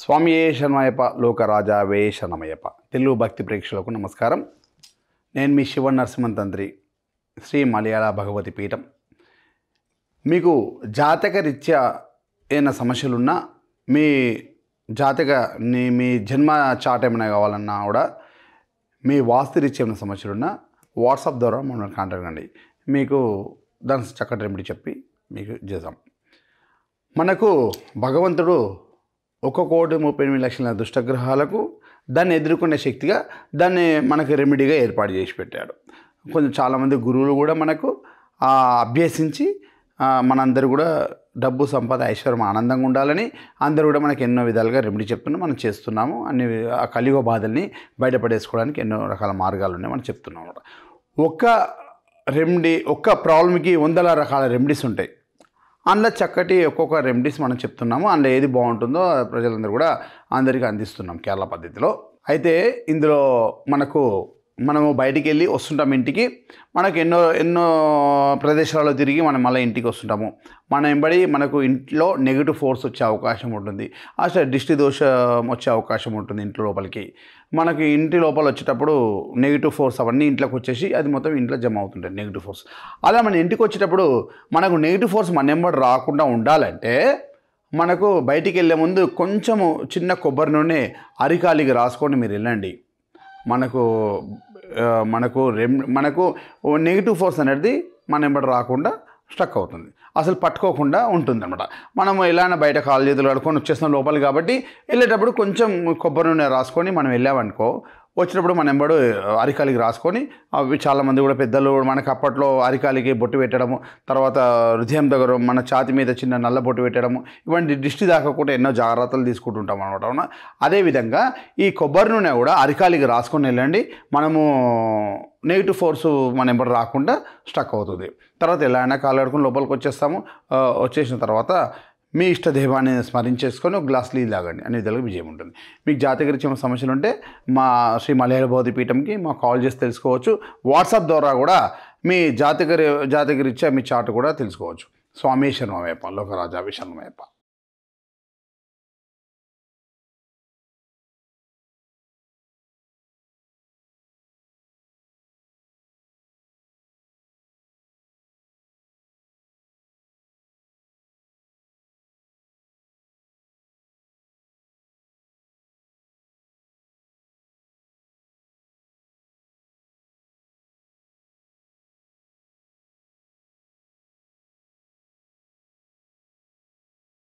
స్వామి ఏ శరణమయ్యప్ప లోకరాజా వే శరణమయ్యప్ప తెలుగు భక్తి ప్రేక్షకులకు నమస్కారం నేను మీ శివ నరసింహన్ తంత్రి శ్రీ మలయాళ భగవతి పీఠం మీకు జాతక రీత్యా ఏమైనా సమస్యలున్నా మీ జాతక నీ మీ జన్మ చాట్ ఏమైనా కావాలన్నా కూడా మీ వాస్తు రీత్యా ఏమైనా సమస్యలున్నా వాట్సాప్ ద్వారా మమ్మల్ని కాంటాక్ట్ కండి మీకు దాని చక్కటి రెమెడీ చెప్పి మీకు చేద్దాం మనకు భగవంతుడు ఒక కోటి ముప్పై ఎనిమిది లక్షల దుష్టగ్రహాలకు దాన్ని ఎదుర్కొనే శక్తిగా దాన్ని మనకు రెమెడీగా ఏర్పాటు చేసి పెట్టాడు కొంచెం చాలామంది గురువులు కూడా మనకు ఆ, అభ్యసించి ఆ, మనందరూ కూడా డబ్బు సంపద ఐశ్వర్యం ఆనందంగా ఉండాలని అందరూ కూడా మనకి ఎన్నో విధాలుగా రెమెడీ చెప్తున్నాం మనం చేస్తున్నాము అన్ని ఆ కలియుగ బాధల్ని బయటపడేసుకోవడానికి ఎన్నో రకాల మార్గాలు ఉన్నాయి మనం చెప్తున్నాం అనమాట ఒక్క రెమెడీ ఒక్క ప్రాబ్లమ్కి వందల రకాల రెమెడీస్ ఉంటాయి అందులో చక్కటి ఒక్కొక్క రెమెడీస్ మనం చెప్తున్నాము అందులో ఏది బాగుంటుందో ప్రజలందరూ కూడా అందరికీ అందిస్తున్నాం కేరళ పద్ధతిలో అయితే ఇందులో మనకు మనము బయటికి వెళ్ళి వస్తుంటాం ఇంటికి మనకు ఎన్నో ఎన్నో ప్రదేశాలలో తిరిగి మనం మళ్ళీ ఇంటికి వస్తుంటాము మన వెంబడి మనకు ఇంట్లో నెగిటివ్ ఫోర్స్ వచ్చే అవకాశం ఉంటుంది అసలు దిష్టి దోషం వచ్చే అవకాశం ఉంటుంది ఇంట్లో లోపలికి మనకి ఇంటి లోపల వచ్చేటప్పుడు నెగిటివ్ ఫోర్స్ అవన్నీ ఇంట్లోకి వచ్చేసి అది మొత్తం ఇంట్లో జమ అవుతుంటాయి నెగిటివ్ ఫోర్స్ అలా మన ఇంటికి వచ్చేటప్పుడు మనకు నెగిటివ్ ఫోర్స్ మన వెంబడి రాకుండా ఉండాలంటే మనకు బయటికి వెళ్ళే ముందు కొంచెము చిన్న కొబ్బరి నూనె అరికాలికి రాసుకొని మీరు వెళ్ళండి మనకు ఆ, మనకు రెమ్ మనకు నెగిటివ్ ఫోర్స్ అనేది మన వెంబడి రాకుండా స్టక్ అవుతుంది అసలు పట్టుకోకుండా ఉంటుంది అనమాట మనం ఎలానే బయట కాలు చేతులు కడుక్కొని వచ్చేస్తున్నాం లోపలి కాబట్టి వెళ్ళేటప్పుడు కొంచెం కొబ్బరి నూనె రాసుకొని మనం వెళ్ళామనుకో వచ్చినప్పుడు మన ఎంబడు అరికాలికి రాసుకొని అవి చాలామంది కూడా పెద్దలు మనకు అప్పట్లో అరికాలికి బొట్టు పెట్టడము తర్వాత హృదయం దగ్గర మన ఛాతి మీద చిన్న నల్ల బొట్టు పెట్టడము ఇవన్నీ దిష్టి దాకకుండా ఎన్నో జాగ్రత్తలు తీసుకుంటుంటాం అనమాట అవునా అదేవిధంగా ఈ కొబ్బరి నూనె కూడా అరికాలికి రాసుకొని వెళ్ళండి మనము నెగిటివ్ ఫోర్స్ మన ఎంబడి రాకుండా స్టక్ అవుతుంది తర్వాత ఎలా అయినా కాలు కడుకుని లోపలికి వచ్చేస్తాము ఆ, వచ్చేసిన తర్వాత మీ ఇష్ట దైవాన్ని స్మరించేసుకొని ఒక గ్లాస్ నీళ్ళు తాగండి అనే విధాలుగా విజయం ఉంటుంది మీకు జాతకరీత్యం సమస్యలు ఉంటే మా శ్రీ మలయాళ బౌద్ధ పీఠంకి మా కాల్ చేసి తెలుసుకోవచ్చు వాట్సాప్ ద్వారా కూడా మీ జాతక జాతకరీత్యా మీ చాట్ కూడా తెలుసుకోవచ్చు స్వామి శర్మవేప లోకరాజా శర్మవేప